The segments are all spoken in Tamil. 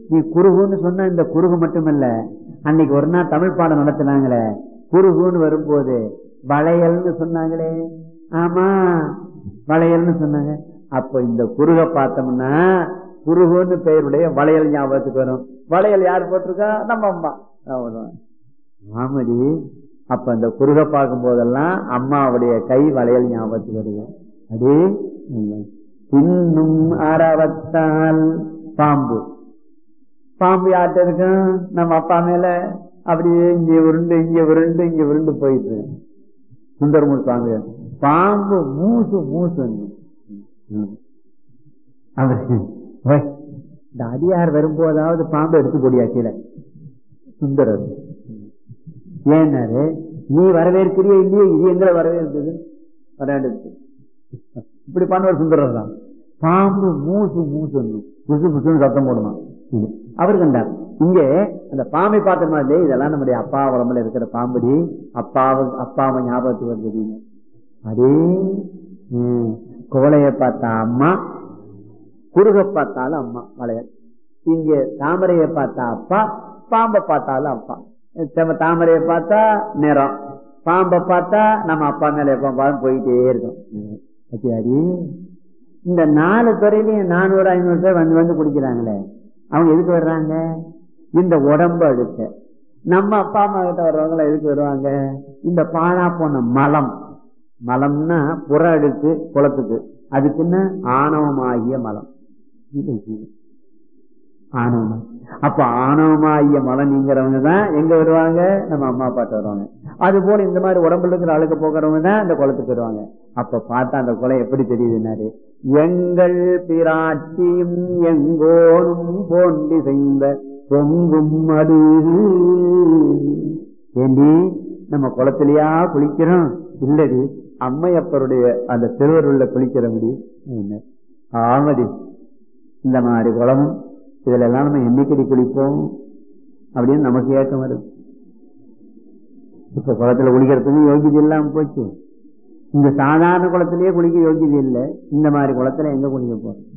நீ குருகுன்னு சொன்ன இந்த குருகு மட்டுமல்ல அன்னைக்கு ஒரு நாள் தமிழ் பாடம் நடத்தினாங்களே குருகுன்னு வரும்போது வளையல்னு சொன்னாங்களே ஆமா வளையல்னு சொன்னாங்க அப்ப இந்த குருக பார்த்தோம்னா குருகுன்னு பெயருடைய வளையல் ஞாபகத்துக்கு வரும் வளையல் யார் போட்டிருக்கா நம்ம அம்மா அவ்வளவுதான். ஆமாடி அப்ப அந்த குருக பார்க்கும் போதெல்லாம் அம்மாவுடைய கை வளையல் ஞாபகத்துக்கு வருது அடே இன்னும் அறவத்தால் பாம்பு பாம்பு யார்கிட்ட இருக்கும் நம்ம அப்பா மேல அப்படியே இங்க உருண்டு இங்க உருண்டு இங்க உருண்டு போயிட்டு இருக்கு. சுந்தரமூர் சுவாமி பாம்பு மூசு மூசு அவரு "ஓய், இந்த அடியார் வரும்போதாவது பாம்பு எடுத்து போடியா கீழே சுந்தரர் ஏன்னாரு நீ வரவேற்கிறியோ இல்லையோ இது எங்களை வரவேற்குது வரவேற்குது இப்படி பண்ணுவார் சுந்தரர் தான் பாம்பு மூசு மூசு புசு புசுன்னு சத்தம் போடுவான் இது. அவர் கண்டார் இங்க அந்த பாம்பை பார்த்த மாதிரி இதெல்லாம் நம்முடைய அப்பா உடம்புல இருக்கிற பாம்படி அப்பாவை அப்பாவை ஞாபகத்துக்கு வருது அதே ம், கோலைய பார்த்தா அம்மா குறுக பார்த்தாலும் அம்மா வளையல் இங்க தாமரையை பார்த்தா அப்பா பாம்பை பார்த்தாலும் அப்பா செம்ம தாமரையை பார்த்தா நிறம் பாம்பை பார்த்தா நம்ம அப்பா மேல எப்ப பாருங்க போயிட்டே இருக்கும் ம். பத்தியாடி இந்த நாலு துறையிலையும் நானூறு ஐநூறு பேர் வந்து வந்து குடிக்கிறாங்களே அவங்க எதுக்கு வர்றாங்க இந்த உடம்பு அழுக்க நம்ம அப்பா அம்மா கிட்ட வர்றவங்க எதுக்கு வருவாங்க இந்த பாழா போன மலம் மலம்னா புற அழுக்கு குளத்துக்கு அதுக்குன்னு ஆணவமாகிய மலம் ஆணவம் அப்ப ஆணவமாகிய மலம் நீங்கிறவங்க தான் எங்க வருவாங்க நம்ம அம்மா அப்பாட்ட வருவாங்க அது போல இந்த மாதிரி உடம்புல இருக்கிற அழுக்க போக்குறவங்க தான் இந்த குளத்துக்கு வருவாங்க அப்ப பார்த்தா அந்த குளம் எப்படி தெரியுதுன்னாரு எங்கள் பிராட்சியும் எங்கோனும் போண்டி செய்த பொங்கும் மடு ஏண்டி நம்ம குளத்திலயா குளிக்கிறோம் இல்லடி அம்மையப்பருடைய அந்த திருவருள்ள குளிக்கிறபடி என்ன ஆமடி இந்த மாதிரி குளமும் இதுல எல்லாம் நம்ம என்னைக்கடி குளிப்போம் அப்படின்னு நமக்கு ஏக்கம் வருது இப்ப குளத்துல குளிக்கிறதுக்கு யோகியது இல்லாம போச்சு இந்த சாதாரண குளத்திலேயே குளிக்க யோகியது இல்லை இந்த மாதிரி குளத்துல எங்க குளிக்க போறோம்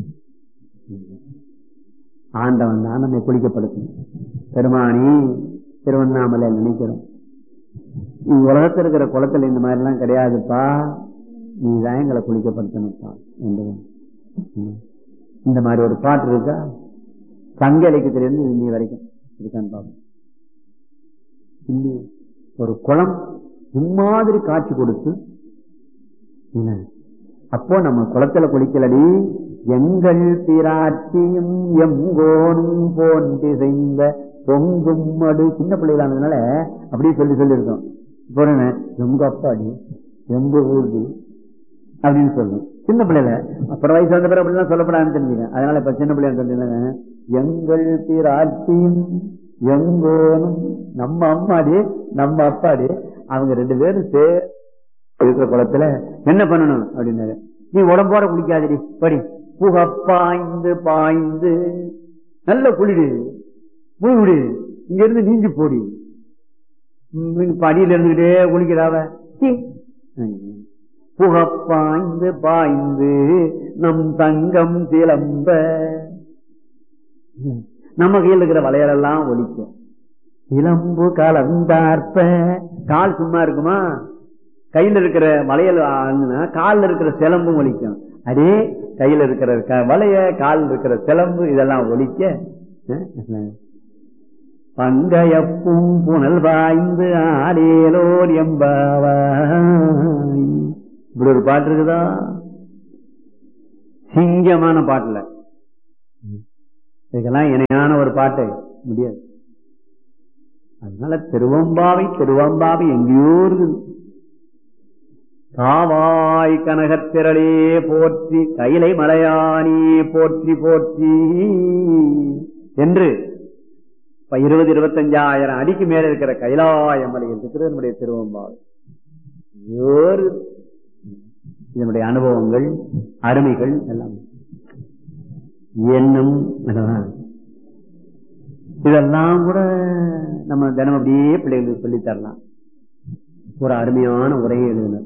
ஆண்டவன் தான் நம்மை குளிக்கப்படுத்தணும் பெருமானி திருவண்ணாமலை நினைக்கிறோம் இந்த உலகத்தில் இருக்கிற குளத்துல இந்த மாதிரி எல்லாம் கிடையாதுப்பா நீ தான் எங்களை குளிக்கப்படுத்தணும்ப்பா என்று ம். இந்த மாதிரி ஒரு பாட்டு இருக்கா சங்க இலக்கியத்திலிருந்து இன்னி வரைக்கும் இருக்கான்னு பாப்போம் இல்லையே. ஒரு குளம் இம்மாதிரி காட்சி கொடுத்து என்ன? அப்போ நம்ம குளத்துல குளிக்கலடி எங்கள் பிராட்சியும் எங்கோனும் போன்று செய்த பொங்கும் மடு சின்ன பிள்ளைகளானதுனால அப்படியே சொல்லி சொல்லி இருக்கோம் இப்போ என்ன, எங்க அப்பாடி எங்க ஊர்டி அப்படின்னு சொல்லணும் சின்ன பிள்ளைல அப்புறம் வயசு வந்த பிறகு அப்படிலாம் சொல்லப்படாதுன்னு தெரிஞ்சுங்க அதனால இப்ப சின்ன பிள்ளைங்க சொன்னீங்க எங்கள் பிராட்சியும் எங்கோனும் நம்ம அம்மாடி நம்ம அப்பாடி அவங்க ரெண்டு பேரும் சே இருக்கிற குளத்துல என்ன பண்ணணும் அப்படின்னாரு நீ உடம்போட குளிக்காதடி படி புக பாய்ந்து பாய்ந்து நல்ல குளிடு போய் விடு இங்க இருந்து நீஞ்சி போடி ம், படியில இருந்துகிட்டே குளிக்கிறாவ சீ. புக பாய்ந்து பாய்ந்து நம் தங்கம் சிலம்ப நம்ம கையில் இருக்கிற வளையலெல்லாம் ஒலிக்கும் இளம்பு கலந்தார்ப்ப கால் சும்மா இருக்குமா கையில இருக்கிற வளையல் ஆகுனா கால்ல இருக்கிற சிலம்பும் ஒலிக்கும் அடே கையில இருக்கிற க- வளைய காலில் இருக்கிற சிலம்பு இதெல்லாம் ஒலிக்க அஹ், பங்கையப்பும் புனல் வாய்ந்து ஆடேலோர் எம்பாவாய் இப்படி ஒரு பாட்டு இருக்குதா சிங்கமான பாட்டுல இதுக்கெல்லாம் இணையான ஒரு பாட்டு முடியாது அதனால திருவம்பாவை திருவம்பாவை எங்கேயோ இருக்குது காவாய் கனகத்திரளே போற்றி கைலை மலையானி போற்றி போற்றி என்று இப்ப இருபது இருபத்தஞ்சாயிரம் அடிக்கு மேல இருக்கிற கைலாய மலையில் இருக்கிறது நம்முடைய திருவம்பாவை வேறு இதனுடைய அனுபவங்கள் அருமைகள் எல்லாம் என்னும் அல்லவா? இதெல்லாம் கூட நம்ம தினம் அப்படியே பிள்ளைகளுக்கு சொல்லித் தரலாம் ஒரு அருமையான உரையை எழுதினர்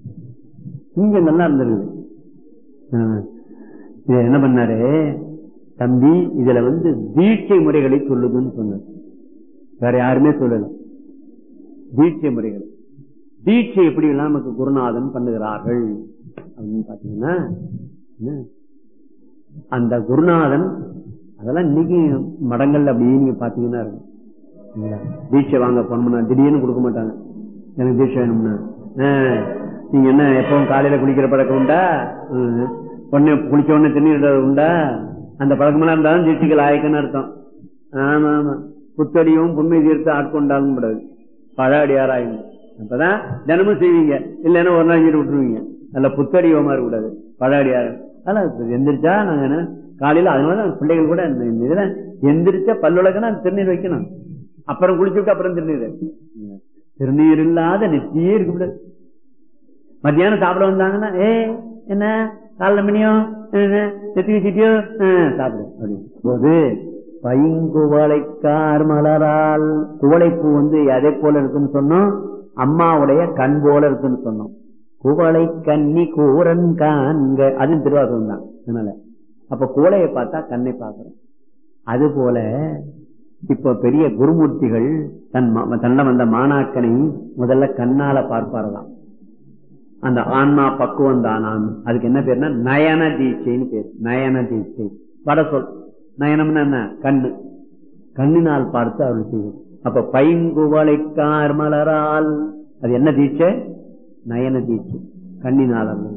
இங்க நல்லா இருந்திருக்குது ஆ. இது என்ன பண்ணாரு தம்பி இதுல வந்து தீட்சை முறைகளை சொல்லுதுன்னு சொன்னது வேற யாருமே சொல்லல தீட்சை முறைகள் தீட்சை எப்படி எல்லாம் நமக்கு குருநாதன் பண்ணுகிறார்கள் அப்படின்னு பாத்தீங்கன்னா என்ன? அந்த குருநாதன் அதெல்லாம் இன்னைக்கு மடங்கள்ல அப்படியே நீங்க பாத்தீங்கன்னா இருக்கும் இல்ல, தீட்சை வாங்க போனோம்னா திடீர்னு கொடுக்க மாட்டாங்க எனக்கு தீட்சை வேணும்னா ஆ, நீங்க என்ன எப்பவும் காலையில குளிக்கிற பழக்கம் உண்டா ம். உடனே குளிச்ச உடனே தண்ணீர் உண்டா அந்த பழக்கமெல்லாம் இருந்தாலும் தீட்சைகள் ஆயக்குன்னு அர்த்தம் ஆமா ஆமா புத்தடியும் புண்மை தீர்த்து ஆட்கொண்டாலும் கூடாது பழாடியார் ஆயும் அப்பதான் தினமும் செய்வீங்க இல்லைன்னா ஒரு நாள் இங்கிட்டு விட்டுருவீங்க நல்ல புத்தடியோமா இருக்கக்கூடாது பழாடியார் ஆனா எந்திரிச்சா நாங்க என்ன காலையில அதனாலதான் பிள்ளைகள் கூட இந்த இந்த இதுல எந்திரிச்சா பல்லுலகனா திருநீர் வைக்கணும் அப்புறம் குளிச்சுட்டு அப்புறம் திருநீர் திருநீர் இல்லாத நெத்தியே இருக்கக்கூடாது மத்தியானம் சாப்பிட வந்தாங்கன்னா ஏ என்ன காலைல மணியும் நெத்தி வச்சிட்டியோ சாப்பிடு அப்படின்னு போது பைங்குவளைக்கார் மலரால் குவளைப்பூ வந்து எதை போல இருக்குன்னு சொன்னோம் அம்மாவுடைய கண் போல இருக்குன்னு சொன்னோம் குவளை கன்னி கூரன் காண்க அது திருவாசகம் தான் அதனால அப்ப குவளையை பார்த்தா கண்ணை பார்க்கிறோம் அது போல இப்ப பெரிய குருமூர்த்திகள் தன் ம- தன்னிடம் வந்த மாணாக்கனை முதல்ல கண்ணால பார்ப்பாரலாம் அந்த ஆன்மா பக்குவம் தானாம் அதுக்கு என்ன பேர்னா நயன தீட்சைன்னு பேர் நயன தீட்சை வட சொல் நயனம்னா என்ன கண்ணு கண்ணினால் பார்த்து அருள் செய்வது அப்ப பைங்குவளைக்கார் மலரால் அது என்ன தீட்சை நயன தீட்சை கண்ணினால் அருள்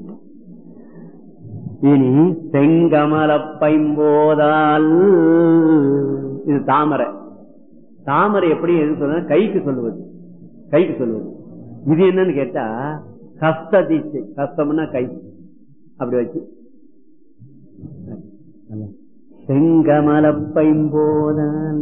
இனி செங்கமல பைம்போதால் இது தாமரை தாமரை எப்படி எது சொல்ற கைக்கு சொல்லுவது கைக்கு சொல்லுவது இது என்னன்னு கேட்டா கஸ்த தீட்சை கஸ்தம்னா கை அப்படி வச்சு செங்கமல பைம்போதால்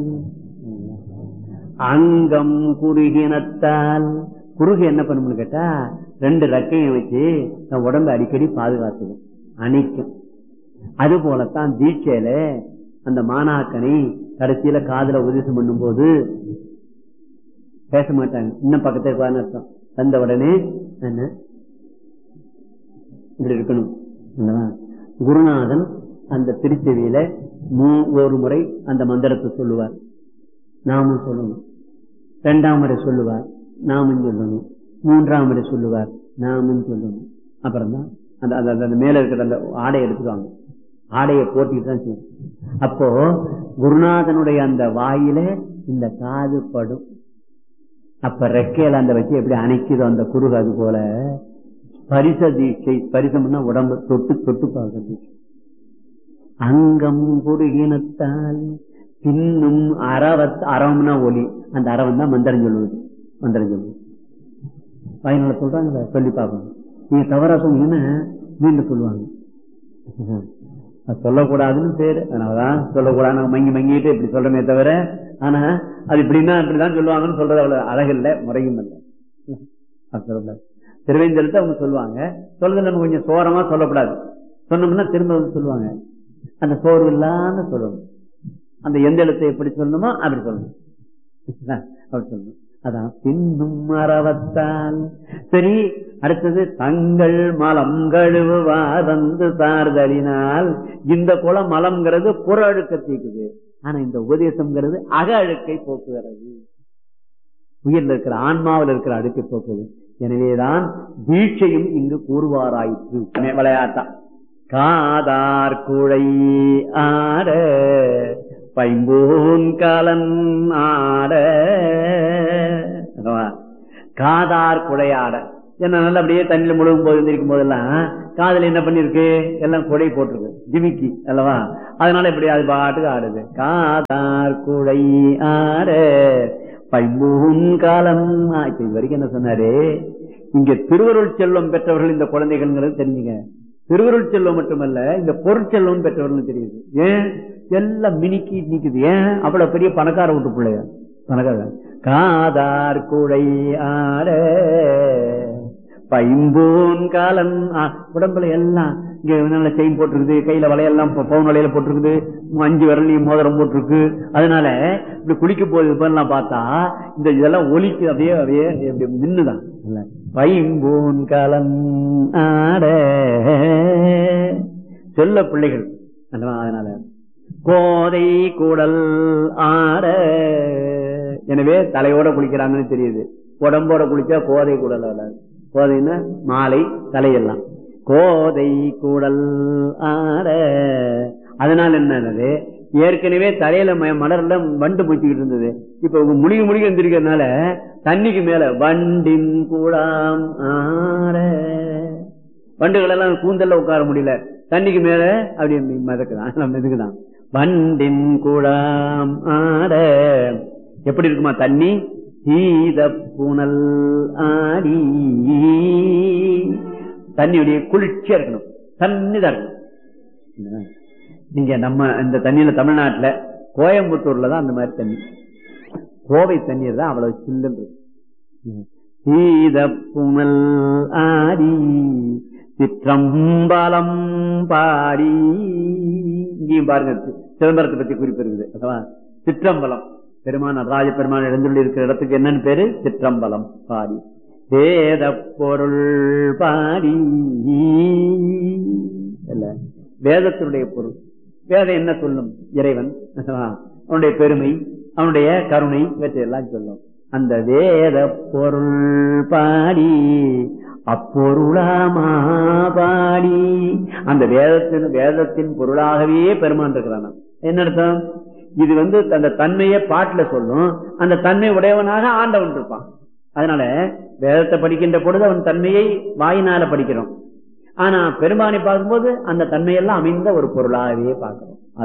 அங்கம் குறுகினத்தால் குறுகு என்ன பண்ணும்னு கேட்டா ரெண்டு ரெக்கையும் வச்சு நம்ம உடம்பை அடிக்கடி பாதுகாத்துக்கும் அணைக்கும் அது போலத்தான் தீட்சையில அந்த மாணாக்கனை கடைசியில காதுல உபதேசம் பண்ணும்போது பேச மாட்டாங்க இன்னும் பக்கத்துல இருப்பான்னு அர்த்தம் வந்த உடனே என்ன இப்படி இருக்கணும் அல்லவா? குருநாதன் அந்த திருச்செவியில மூ ஒரு முறை அந்த மந்திரத்தை சொல்லுவார் நாமும் சொல்லணும் இரண்டாம் முறை சொல்லுவார் நாமும் சொல்லணும் மூன்றாம் முறை சொல்லுவார் நாமும் சொல்லணும் அப்புறம் தான் அந்த அந்த- அந்த- அந்த மேல இருக்கிற அந்த ஆடையை எடுத்துருவாங்க ஆடையை போட்டிட்டு தான் செய்யணும் அப்போ குருநாதனுடைய அந்த வாயில இந்த காது படும் அப்ப ரெக்கையில அந்த வச்சு எப்படி அணைக்குதோ அந்த குறுகு அது போல பரிச தீட்சை பரிசம்னா உடம்பு தொட்டு தொட்டு பார்க்கறது அங்கம் குறுகினத்தால் பின்னும் அறவத் அறம்னா ஒலி அந்த அறவம் தான் மந்திரம் சொல்லுவது மந்திரம் சொல்லுவது பயனுள்ள சொல்றாங்க சொல்லி பார்க்கணும் நீங்க தவறா சொன்னீங்கன்னா மீண்டும் சொல்லுவாங்க அது சொல்லக்கூடாதுன்னு பேரு அதனாலதான் சொல்லக்கூடாது நாங்க மங்கி மங்கிட்டு இப்படி சொல்றமே தவிர ஆனா அது இப்படின்னா இப்படிதான் சொல்லுவாங்கன்னு சொல்றது அவ்வளவு அழகில்லை முறையும் இல்லை அது சொல்லக்கூடாது திருவேந்தெழுத்து அவங்க சொல்லுவாங்க சொல்றது நம்ம கொஞ்சம் சோரமா சொல்லக்கூடாது சொன்னோம்னா திரும்ப வந்து சொல்லுவாங்க அந்த சோர்வு இல்லாம சொல்லணும் அந்த எந்த எழுத்தை எப்படி சொல்லணுமோ அப்படி சொல்லணும் அப்படி சொல்லணும் அதான் பின்னும் மறவத்தால் சரி அடுத்தது தங்கள் மலம் கழுவுவாரந்து சார்தலினால் இந்த குளம் மலம்ங்கிறது புற அழுக்க தீக்குது ஆனா இந்த உபதேசம்ங்கிறது அக அழுக்கை போக்குகிறது உயிரில் இருக்கிற ஆன்மாவில் இருக்கிற அழுக்கை போக்குது எனவேதான் தீட்சையும் இங்கு கூறுவாராயிற்று விளையாட்டா காதார் குழை ஆட பைம்பூன் காலன் ஆட அல்லவா? காதார் குழையாட என்ன நல்லா அப்படியே தண்ணியில முழுகும் போது இருக்கும் போதெல்லாம் காதுல என்ன பண்ணிருக்கு எல்லாம் குடை போட்டிருக்கு ஜிமிக்கி அல்லவா அதனால இப்படி அது பாட்டுக்கு ஆடுது காதார் குழை ஆட பைம்பூன் காலம் ஆ, இப்ப இது வரைக்கும் என்ன சொன்னாரு இங்க திருவருள் செல்வம் பெற்றவர்கள் இந்த குழந்தைகள்ங்கிறது தெரிஞ்சுங்க திருவருள் செல்வம் மட்டுமல்ல இந்த பொருட்செல்வம் பெற்றவர்கள் தெரியுது ஏன் எல்லாம் மினிக்கி நிக்குது ஏன் அவ்வளவு பெரிய பணக்கார வீட்டு பிள்ளைய பணக்கார காதார் குழை ஆட பைம்பூன் காலன் ஆ, உடம்புல எல்லாம் இங்க நல்ல செயின் போட்டிருக்குது கையில வளையெல்லாம் ப- பவுன் வளையல போட்டிருக்குது அஞ்சு விரலையும் மோதிரம் போட்டிருக்கு அதனால இப்படி குளிக்க போகுது இப்பெல்லாம் பார்த்தா இந்த இதெல்லாம் ஒலிக்கு அப்படியே அப்படியே இப்படி மின்னுதான் இல்ல பைம்பூன் காலன் ஆட சொல்ல பிள்ளைகள் அல்லவா? அதனால கோதை கூடல் ஆட எனவே தலையோட குளிக்கிறாங்கன்னு தெரியுது உடம்போட குளிச்சா கோதை கூடல் ஆடாது கோதைன்னா மாலை தலையெல்லாம் கோதை கூடல் ஆட அதனால என்னது ஏற்கனவே தலையில ம- மலர்ல வண்டு பூச்சிக்கிட்டு இருந்தது இப்ப இவங்க முழுகி முழுகி வந்திருக்கிறதுனால தண்ணிக்கு மேல வண்டின் கூடாம் ஆட வண்டுகள் எல்லாம் கூந்தல்ல உட்கார முடியல தண்ணிக்கு மேல அப்படி மிதக்குதான் மிதக்குதான் வண்டின் கூடாம் ஆட எப்படி இருக்குமா தண்ணி சீத புனல் ஆடி தண்ணியுடைய குளிர்ச்சியா இருக்கணும் தண்ணிதான் இருக்கணும் நீங்க நம்ம இந்த தண்ணியில தமிழ்நாட்டுல கோயம்புத்தூர்ல தான் அந்த மாதிரி தண்ணி கோவை தண்ணீர் தான் அவ்வளவு சில்லுன்னு இருக்கு. சீத புனல் ஆடி சிற்றம்பலம் பாடி இங்கேயும் பாருங்க சிதம்பரத்தை பத்தி குறிப்பு இருக்குது அல்லவா சிற்றம்பலம் பெருமான் நடராஜ பெருமான் எழுந்துள்ள இருக்கிற இடத்துக்கு என்னன்னு பேரு சிற்றம்பலம் பாடி வேத பொருள் பாடி இல்ல வேதத்தினுடைய பொருள் வேதம் என்ன சொல்லும் இறைவன் அல்லவா? அவனுடைய பெருமை அவனுடைய கருணை இவற்றையெல்லாம் சொல்லும் அந்த வேத பொருள் பாடி அப்பொருளாமா பாடி அந்த வேதத்தின் வேதத்தின் பொருளாகவே பெருமான் இருக்கிறான் என்ன அர்த்தம் இது வந்து அந்த தன்மையை பாட்டுல சொல்லும் அந்த தன்மை உடையவனாக ஆண்டவன் இருப்பான் அதனால வேதத்தை படிக்கின்ற பொழுது அவன் தன்மையை வாயினால படிக்கிறோம் ஆனா பெருமானை பார்க்கும்போது அந்த தன்மையெல்லாம் அமைந்த ஒரு பொருளாகவே பார்க்கிறோம்